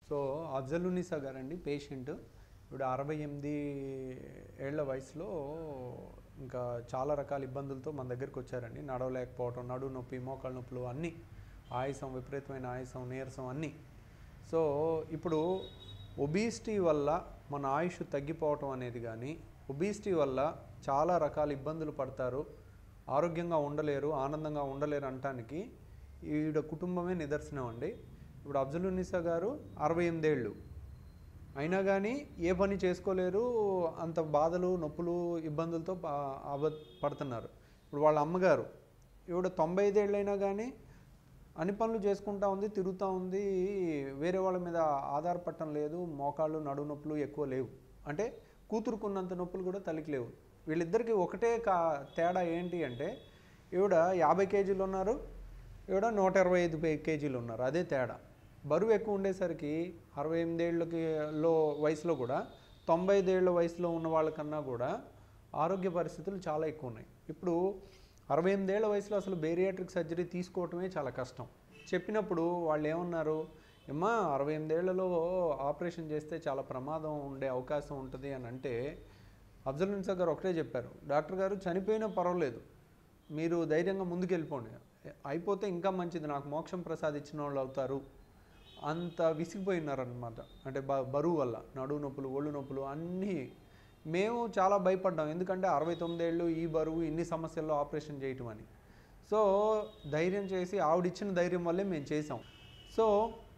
so అఫ్జలునిసా గారండి patient ఇప్పుడు అరవై ఎనిమిది ఏళ్ల వయసులో ఇంకా చాలా రకాల ఇబ్బందులతో మన దగ్గరికి వచ్చారండి నడవలేకపోవటం నడు నొప్పి మోకాళ్ళ నొప్పులు అన్నీ ఆయాసం విపరీతమైన ఆయాసం నీరసం అన్నీ సో ఇప్పుడు ఒబీసిటీ వల్ల మన ఆయుష్ తగ్గిపోవటం అనేది కానీ ఒబీసిటీ వల్ల చాలా రకాల ఇబ్బందులు పడతారు ఆరోగ్యంగా ఉండలేరు ఆనందంగా ఉండలేరు అనటానికి ఈవిడ కుటుంబమే నిదర్శనం అండి ఇప్పుడు అఫ్జలునిసా గారు అరవై ఎనిమిదేళ్ళు అయినా కానీ ఏ పని చేసుకోలేరు అంత బాధలు నొప్పులు ఇబ్బందులతో ప- అవ పడుతున్నారు ఇప్పుడు వాళ్ళ అమ్మగారు ఈవిడ తొంభై ఐదేళ్ళైనా కానీ అన్ని పనులు చేసుకుంటా ఉంది తిరుగుతూ ఉంది వేరే వాళ్ళ మీద ఆధారపడటం లేదు మోకాళ్ళు నడు నొప్పులు ఎక్కువ లేవు అంటే కూతురుకున్నంత నొప్పులు కూడా తల్లికి లేవు వీళ్ళిద్దరికి ఒకటే కా తేడా ఏంటి అంటే ఈవిడ యాభై కేజీలు ఉన్నారు ఈవిడ నూట ఇరవై ఐదు పే- కేజీలు ఉన్నారు అదే తేడా బరువు ఎక్కువ ఉండేసరికి అరవై ఎనిమిదేళ్ళకి లో వయసులో కూడా తొంభై ఐదేళ్ల వయసులో ఉన్న వాళ్ళకన్నా కూడా ఆరోగ్య పరిస్థితులు చాలా ఎక్కువ ఉన్నాయి ఇప్పుడు అరవై ఎనిమిదేళ్ల వయసులో అసలు బేరియాట్రిక్ సర్జరీ తీసుకోవటమే చాలా కష్టం చెప్పినప్పుడు వాళ్ళు ఏమన్నారు ఏమ్మా అరవై ఎనిమిదేళ్లలో ఆపరేషన్ చేస్తే చాలా ప్రమాదం ఉండే అవకాశం ఉంటుంది అని అంటే అఫ్జల్ గారు ఒకటే చెప్పారు డాక్టర్ గారు చనిపోయినా పర్వాలేదు మీరు ధైర్యంగా ముందుకెళ్ళిపోండి అయిపోతే ఇంకా మంచిది నాకు మోక్షం ప్రసాదించిన వాళ్ళు అవుతారు అంత విసిగిపోయినారనమాట అంటే బ బరువు వల్ల నడువు నొప్పులు ఒళ్ళు నొప్పులు అన్నీ మేము చాలా భయపడ్డాం ఎందుకంటే అరవై తొమ్మిదేళ్ళు ఈ బరువు ఇన్ని సమస్యల్లో ఆపరేషన్ చేయటం అని సో ధైర్యం చేసి ఆవిడిచ్చిన ధైర్యం వల్లే మేము చేసాం సో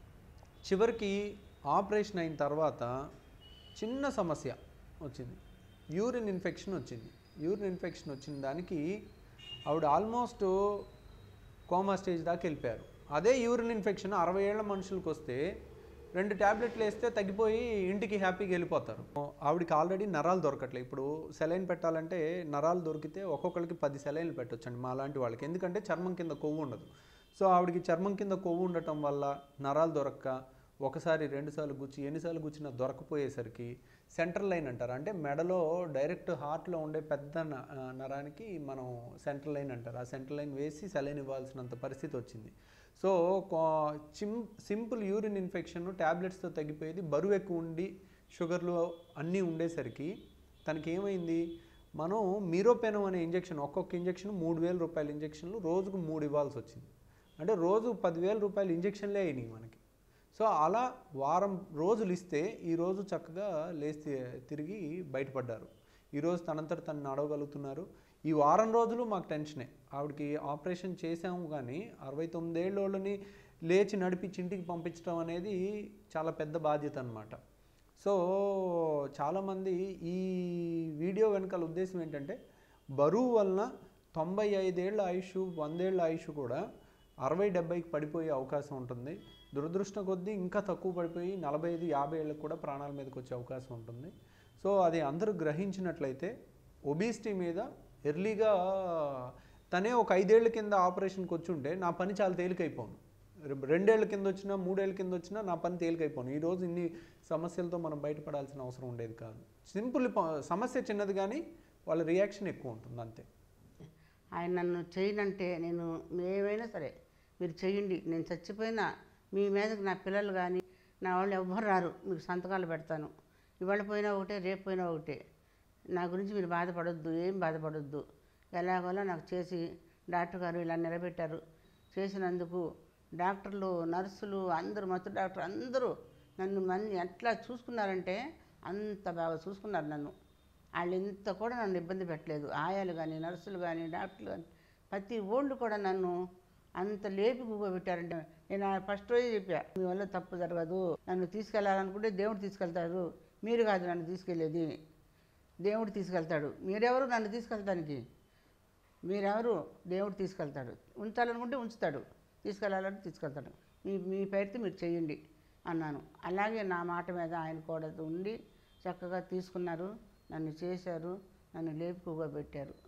చివరికి ఆపరేషన్ అయిన తర్వాత చిన్న సమస్య వచ్చింది యూరిన్ ఇన్ఫెక్షన్ వచ్చింది యూరిన్ ఇన్ఫెక్షన్ వచ్చిన దానికి ఆవిడ ఆల్మోస్ట్ కోమా స్టేజ్ దాకా వెళ్ళిపోయారు అదే యూరిన్ ఇన్ఫెక్షన్ అరవై ఏళ్ల మనుషులకు వస్తే రెండు ట్యాబ్లెట్లు వేస్తే తగ్గిపోయి ఇంటికి హ్యాపీగా వెళ్ళిపోతారు ఆవిడకి ఆల్రెడీ నరాలు దొరకట్లేదు ఇప్పుడు సెలైన్ పెట్టాలంటే నరాలు దొరికితే ఒక్కొక్కరికి పది సెలైన్లు పెట్టొచ్చండి మా లాంటి వాళ్ళకి ఎందుకంటే చర్మం కింద కొవ్వు ఉండదు సో ఆవిడకి చర్మం కింద కొవ్వు ఉండటం వల్ల నరాలు దొరక్క ఒకసారి రెండుసార్లు గుచ్చి ఎన్నిసార్లు గుచ్చినా దొరకపోయేసరికి సెంట్రల్ లైన్ అంటారు అంటే మెడలో డైరెక్ట్ హార్ట్లో ఉండే పెద్ద న- ఆ, నరానికి మనం సెంట్రల్ లైన్ అంటారు ఆ సెంట్రల్ లైన్ వేసి సెలైన్ ఇవ్వాల్సినంత పరిస్థితి వచ్చింది సో కో- చిమ్ సింపుల్ యూరిన్ ఇన్ఫెక్షన్ ట్యాబ్లెట్స్తో తగ్గిపోయేది బరువు ఎక్కువ ఉండి షుగర్లు అన్నీ ఉండేసరికి తనకి ఏమైంది మనం మీరోపెనం అనే ఇంజెక్షన్ ఒక్కొక్క ఇంజెక్షన్ మూడు వేల రూపాయల ఇంజెక్షన్లు రోజుకు మూడు ఇవ్వాల్సి వచ్చింది అంటే రోజు పదివేల రూపాయల ఇంజెక్షన్లే అయినాయి మనకి సో అలా వారం రోజులు ఇస్తే ఈరోజు చక్కగా లేచి తిరిగి బయటపడ్డారు ఈరోజు తనంతట తను నడవగలుగుతున్నారు ఈ వారం రోజులు మాకు టెన్షనే ఆవిడకి ఆపరేషన్ చేసాము కానీ అరవై తొమ్మిదేళ్ళని లేచి నడిపించి ఇంటికి పంపించడం అనేది చాలా పెద్ద బాధ్యత అనమాట సో చాలామంది ఈ వీడియో వెనకాల ఉద్దేశం ఏంటంటే బరువు వలన తొంభై ఐదేళ్ల ఆయుష్ వందేళ్ల ఆయుష్ కూడా అరవై డెబ్బైకి పడిపోయే అవకాశం ఉంటుంది దురదృష్టం కొద్దీ ఇంకా తక్కువ పడిపోయి నలభై ఐదు యాభై ఏళ్ళకి కూడా ప్రాణాల మీదకి వచ్చే అవకాశం ఉంటుంది సో అది అందరూ గ్రహించినట్లయితే ఒబీసిటీ మీద ఎర్లీగా తనే ఒక ఐదేళ్ల కింద ఆపరేషన్కి వచ్చి ఉంటే నా పని చాలా తేలికైపోను రె- రెండేళ్ల కింద వచ్చినా మూడేళ్ల కింద వచ్చినా నా పని తేలికైపోను ఈరోజు ఇన్ని సమస్యలతో మనం బయటపడాల్సిన అవసరం ఉండేది కాదు సింపుల్ ప- సమస్య చిన్నది కానీ వాళ్ళ రియాక్షన్ ఎక్కువ ఉంటుంది అంతే ఆయన నన్ను చేయనంటే నేను ఏమైనా సరే మీరు చేయండి నేను చచ్చిపోయినా మీ మీదకి నా పిల్లలు కానీ నా వాళ్ళు ఎవ్వరు రారు మీకు సంతకాలు పెడతాను ఇవాళ పోయినా ఒకటే రేపు పోయినా ఒకటే నా గురించి మీరు బాధపడొద్దు ఏం బాధపడొద్దు ఎలాగోలా నాకు చేసి డాక్టర్ గారు ఇలా నిలబెట్టారు చేసినందుకు డాక్టర్లు నర్సులు అందరూ మత్తు డాక్టర్ అందరూ నన్ను మన్ని ఎట్లా చూసుకున్నారంటే అంత బాగా చూసుకున్నారు నన్ను వాళ్ళు ఇంత కూడా నన్ను ఇబ్బంది పెట్టలేదు ఆయాలు కానీ నర్సులు కానీ డాక్టర్లు కానీ ప్రతి ఓళ్ళు కూడా నన్ను అంత లేపి కూగబెట్టారంటే నేను ఆ ఫస్ట్ రోజే చెప్పా మీ వల్ల తప్పు జరగదు నన్ను తీసుకెళ్ళాలనుకుంటే దేవుడు తీసుకెళ్తాడు మీరు కాదు నన్ను తీసుకెళ్ళేది దేవుడు తీసుకెళ్తాడు మీరెవరు నన్ను తీసుకెళ్తానికి మీరెవరు దేవుడు తీసుకెళ్తాడు ఉంచాలనుకుంటే ఉంచుతాడు తీసుకెళ్ళాలంటే తీసుకెళ్తాడు మీ మీ పేరుతో మీరు చెయ్యండి అన్నాను అలాగే నా మాట మీద ఆయన కూడా ఉండి చక్కగా తీసుకున్నారు నన్ను చేశారు నన్ను లేపి పెట్టారు